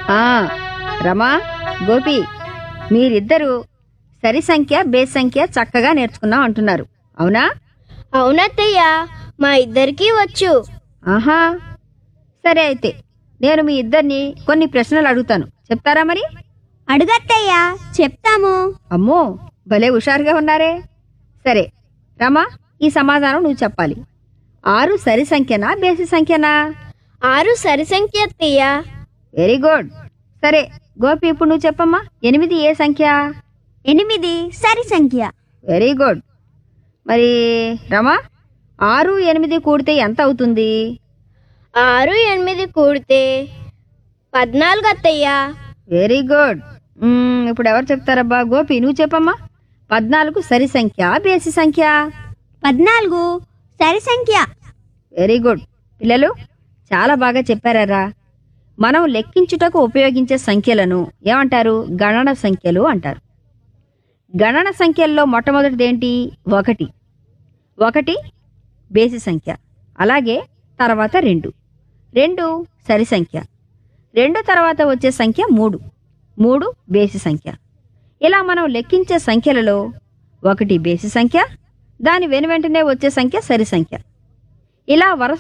ఆ రమా గోపి మీరిద్దరూ సరి సంఖ్య బేస్ సంఖ్య చక్కగా నేర్చుకున్నాం అంటున్నారు అవునా అవునత్తయ్య మా ఇద్దరికీ వచ్చు ఆహా సరే అయితే నేను మీ ఇద్దరిని కొన్ని ప్రశ్నలు అడుగుతాను చెప్తారా మరి అడుగత్తయ్యా చెప్తాము అమ్మో భలే హుషారుగా ఉన్నారే సరే రమా ఈ సమాధానం నువ్వు చెప్పాలి ఆరు సరి సంఖ్యనా బేసి సంఖ్యనా ఆరు సరి సంఖ్య అత్తయ్య వెరీ గుడ్ సరే గోపి ఇప్పుడు నువ్వు చెప్పమ్మా ఎనిమిది ఏ సంఖ్య ఎనిమిది సరి సంఖ్య వెరీ గుడ్ మరి రమా ఆరు ఎనిమిది కూడితే ఎంత అవుతుంది ఆరు ఎనిమిది కూడితే పద్నాలుగు అత్తయ్య వెరీ గుడ్ మ్మ్, ఇప్పుడు ఎవరు చెప్తారబ్బా గోపి నువ్వు చెప్పమ్మా పద్నాలుగు సరి సంఖ్య బేసి సంఖ్య పద్నాలుగు సరి సంఖ్య వెరీ గుడ్ పిల్లలు చాలా బాగా చెప్పారా మనం లెక్కించుటకు ఉపయోగించే సంఖ్యలను ఏమంటారు గణన సంఖ్యలు అంటారు గణన సంఖ్యల్లో మొట్టమొదటిది ఏంటి ఒకటి ఒకటి బేసి సంఖ్య అలాగే తర్వాత రెండు రెండు సరి సంఖ్య రెండు తర్వాత వచ్చే సంఖ్య మూడు మూడు బేసి సంఖ్య ఇలా మనం లెక్కించే సంఖ్యలలో ఒకటి బేసి సంఖ్య దాని వెను వెంటనే వచ్చే సంఖ్య సరి సంఖ్య ఇలా వరుస